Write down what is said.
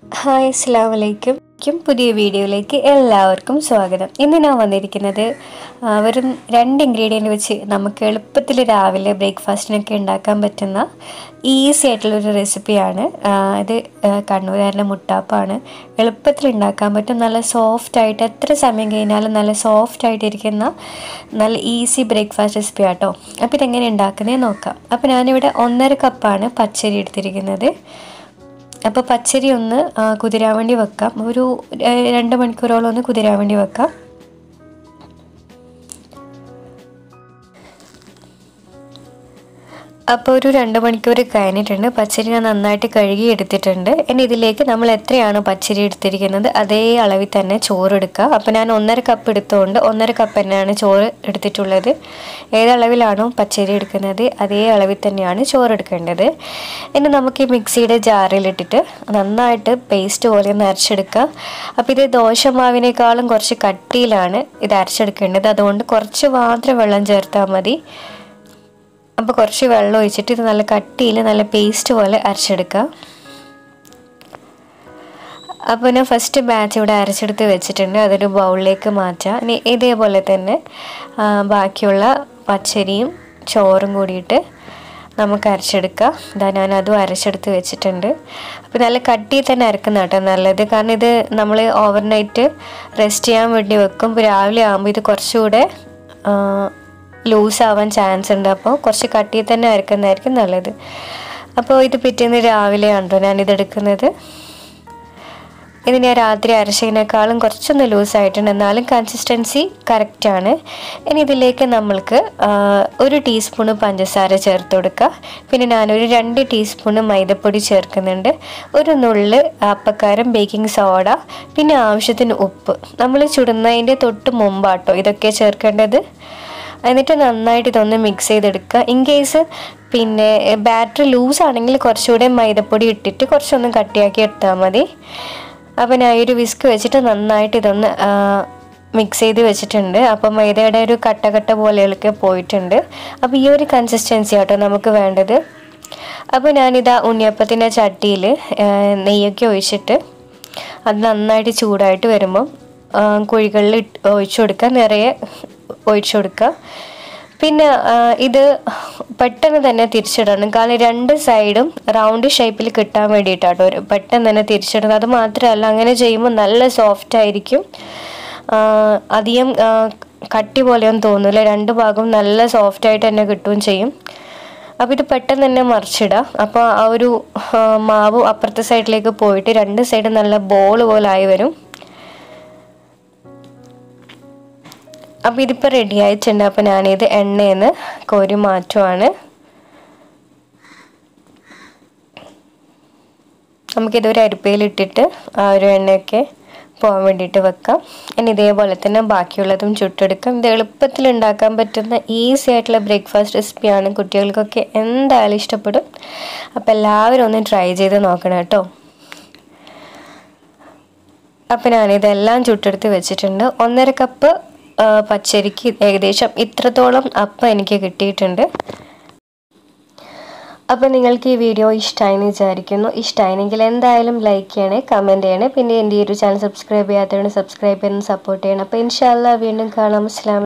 hi അസ്സാം വലൈക്കും പുതിയ വീഡിയോയിലേക്ക് എല്ലാവർക്കും സ്വാഗതം ഇന്ന് ഞാൻ വന്നിരിക്കുന്നത് ആ, വെറും രണ്ട് ഇൻഗ്രീഡിയൻറ്റ് വെച്ച് നമുക്ക് എളുപ്പത്തിൽ രാവിലെ ബ്രേക്ക്ഫാസ്റ്റിനൊക്കെ ഉണ്ടാക്കാൻ പറ്റുന്ന ഈസി ആയിട്ടുള്ളൊരു റെസിപ്പിയാണ് ആ, ഇത് ആ, കണ്ണൂരുകാരുടെ മുട്ടാപ്പാണ് എളുപ്പത്തിൽ ഉണ്ടാക്കാൻ പറ്റും നല്ല സോഫ്റ്റ് ആയിട്ട് എത്ര സമയം കഴിഞ്ഞാലും നല്ല സോഫ്റ്റ് ആയിട്ടിരിക്കുന്ന നല്ല ഈസി ബ്രേക്ക്ഫാസ്റ്റ് റെസിപ്പി ആട്ടോ അപ്പോൾ ഇതെങ്ങനെ ഉണ്ടാക്കുന്നത് നോക്കാം അപ്പോൾ ഞാനിവിടെ ഒന്നര കപ്പാണ് പച്ചരി എടുത്തിരിക്കുന്നത് അപ്പോൾ പച്ചരി ഒന്ന് ആ, കുതിരാൻ വേണ്ടി വെക്കാം ഒരു ഏ, രണ്ട് മണിക്കൂറോളം ഒന്ന് കുതിരാൻ വേണ്ടി വെക്കാം അപ്പോൾ ഒരു രണ്ട് മണിക്കൂർ കഴിഞ്ഞിട്ടുണ്ട് പച്ചരി ഞാൻ നന്നായിട്ട് കഴുകി എടുത്തിട്ടുണ്ട് ഇനി ഇതിലേക്ക് നമ്മൾ എത്രയാണ് പച്ചരി എടുത്തിരിക്കുന്നത് അതേ അളവിൽ തന്നെ ചോറ് എടുക്കുക അപ്പോൾ ഞാൻ ഒന്നര കപ്പ് എടുത്തുകൊണ്ട് ഒന്നര കപ്പ് തന്നെയാണ് ചോറ് എടുത്തിട്ടുള്ളത് ഏതളവിലാണോ പച്ചരി എടുക്കുന്നത് അതേ അളവിൽ തന്നെയാണ് ചോറ് എടുക്കേണ്ടത് ഇനി നമുക്ക് ഈ മിക്സിയുടെ ജാറിലിട്ടിട്ട് നന്നായിട്ട് പേസ്റ്റ് പോലെ ഒന്ന് അരച്ചെടുക്കുക അപ്പോൾ ഇത് ദോശമാവിനേക്കാളും കുറച്ച് കട്ടിയിലാണ് ഇത് അരച്ചെടുക്കേണ്ടത് അതുകൊണ്ട് കുറച്ച് മാത്രം വെള്ളം ചേർത്താൽ മതി അപ്പോൾ കുറച്ച് വെള്ളം ഒഴിച്ചിട്ട് ഇത് നല്ല കട്ടിയിൽ നല്ല പേസ്റ്റ് പോലെ അരച്ചെടുക്കുക അപ്പോൾ ഞാൻ ഫസ്റ്റ് ബാച്ച് ഇവിടെ അരച്ചെടുത്ത് വെച്ചിട്ടുണ്ട് അതൊരു ബൗളിലേക്ക് മാറ്റാം ഇനി ഇതേപോലെ തന്നെ ആ, ബാക്കിയുള്ള പച്ചരിയും ചോറും കൂടിയിട്ട് നമുക്ക് അരച്ചെടുക്കാം ഇതാ ഞാൻ അതും അരച്ചെടുത്ത് വെച്ചിട്ടുണ്ട് അപ്പോൾ നല്ല കട്ടിയിൽ തന്നെ അരക്കുന്ന കേട്ടോ നല്ലത് കാരണം ഇത് നമ്മൾ ഓവർനൈറ്റ് റെസ്റ്റ് ചെയ്യാൻ വേണ്ടി വെക്കും ഇപ്പോൾ രാവിലെ ആകുമ്പോൾ ഇത് കുറച്ചുകൂടെ ലൂസ് ആവാൻ ചാൻസ് ഉണ്ട് അപ്പോൾ കുറച്ച് കട്ടിയിൽ തന്നെ അരക്കുന്നതായിരിക്കും നല്ലത് അപ്പോൾ ഇത് പിറ്റേന്ന് രാവിലെയാണല്ലോ ഞാനിത് എടുക്കുന്നത് ഇത് ഞാൻ രാത്രി അരച്ചതിനേക്കാളും കുറച്ചൊന്ന് ലൂസായിട്ടുണ്ട് എന്നാലും കൺസിസ്റ്റൻസി കറക്റ്റാണ് ഇനി ഇതിലേക്ക് നമ്മൾക്ക് ആ, ഒരു ടീസ്പൂണ് പഞ്ചസാര ചേർത്ത് കൊടുക്കുക പിന്നെ ഞാനൊരു രണ്ട് ടീസ്പൂണ് മൈദപ്പൊടി ചേർക്കുന്നുണ്ട് ഒരു നുള്ള് അപ്പക്കാരം ബേക്കിംഗ് സോഡ പിന്നെ ആവശ്യത്തിന് ഉപ്പ് നമ്മൾ ചുടുന്നതിൻ്റെ തൊട്ട് മുമ്പാട്ടോ ഇതൊക്കെ ചേർക്കേണ്ടത് എന്നിട്ട് നന്നായിട്ട് ഇതൊന്ന് മിക്സ് ചെയ്തെടുക്കുക ഇൻ കേസ് പിന്നെ ബാറ്ററി ലൂസ് ആണെങ്കിൽ കുറച്ചുകൂടെ മൈദപ്പൊടി ഇട്ടിട്ട് കുറച്ചൊന്ന് കട്ടിയാക്കി എടുത്താൽ മതി അപ്പോൾ ഞാൻ ഈ ഒരു വിസ്ക് വെച്ചിട്ട് നന്നായിട്ട് ഇതൊന്ന് മിക്സ് ചെയ്ത് വെച്ചിട്ടുണ്ട് അപ്പോൾ മൈദയുടെ ഒരു കട്ട കട്ട പോലെയൊക്കെ പോയിട്ടുണ്ട് അപ്പോൾ ഈ ഒരു കൺസിസ്റ്റൻസി ആട്ടോ നമുക്ക് വേണ്ടത് അപ്പോൾ ഞാനിതാ ഉണ്ണിയപ്പത്തിൻ്റെ ചട്ടിയിൽ നെയ്യൊക്കെ ഒഴിച്ചിട്ട് അത് നന്നായിട്ട് ചൂടായിട്ട് വരുമ്പം ആ, കുഴികളിൽ ഇട്ട് ഒഴിച്ചു കൊടുക്കുക നിറയെ ഒഴിച്ചു കൊടുക്കുക പിന്നെ ആ, ഇത് പെട്ടെന്ന് തന്നെ തിരിച്ചിടണം കാരണം രണ്ട് സൈഡും റൗണ്ട് ഷേപ്പിൽ കിട്ടാൻ വേണ്ടിയിട്ടാട്ടോ ഒരു പെട്ടെന്ന് തന്നെ തിരിച്ചിടുന്നത് അത് മാത്രമല്ല അങ്ങനെ ചെയ്യുമ്പോൾ നല്ല സോഫ്റ്റ് ആയിരിക്കും ആ, അധികം ആ, കട്ടി പോലെയൊന്നും തോന്നില്ല രണ്ട് ഭാഗവും നല്ല സോഫ്റ്റ് ആയിട്ട് തന്നെ കിട്ടുകയും ചെയ്യും അപ്പോൾ ഇത് പെട്ടെന്ന് തന്നെ മറിച്ചിടാം അപ്പോൾ ആ ഒരു ആ, മാവ് അപ്പുറത്തെ സൈഡിലേക്ക് പോയിട്ട് രണ്ട് സൈഡും നല്ല ബോൾ പോലെ ആയി വരും അപ്പോൾ ഇതിപ്പോൾ റെഡി ആയിട്ടുണ്ട് അപ്പോൾ ഞാനിത് എണ്ണയിൽ നിന്ന് കോരി മാറ്റുവാണ് നമുക്കിതൊരു അരിപ്പയിലിട്ടിട്ട് ആ ഒരു എണ്ണയൊക്കെ പോകാൻ വേണ്ടിയിട്ട് വെക്കാം ഇനി ഇതേപോലെ തന്നെ ബാക്കിയുള്ളതും ചുട്ടെടുക്കാം ഇത് എളുപ്പത്തിൽ ഉണ്ടാക്കാൻ പറ്റുന്ന ഈസി ആയിട്ടുള്ള ബ്രേക്ക്ഫാസ്റ്റ് റെസിപ്പിയാണ് കുട്ടികൾക്കൊക്കെ എന്തായാലും ഇഷ്ടപ്പെടും അപ്പോൾ എല്ലാവരും ഒന്ന് ട്രൈ ചെയ്ത് നോക്കണം കേട്ടോ അപ്പം ഞാനിതെല്ലാം ചുട്ടെടുത്ത് വെച്ചിട്ടുണ്ട് ഒന്നര കപ്പ് ആ, പച്ചരിക്ക് ഏകദേശം ഇത്രത്തോളം അപ്പം എനിക്ക് കിട്ടിയിട്ടുണ്ട് അപ്പോൾ നിങ്ങൾക്ക് ഈ വീഡിയോ ഇഷ്ടമായെന്ന് വിചാരിക്കുന്നു ഇഷ്ടമായെങ്കിൽ എന്തായാലും ലൈക്ക് ചെയ്യണേ കമൻറ്റ് ചെയ്യണേ പിന്നെ എൻ്റെ ഈ ഒരു ചാനൽ സബ്സ്ക്രൈബ് ചെയ്യാത്തവരുണ്ട് സബ്സ്ക്രൈബ് ചെയ്യണം സപ്പോർട്ട് ചെയ്യണം അപ്പോൾ ഇൻഷാല്ല വീണ്ടും കാണാം അസ്ലാം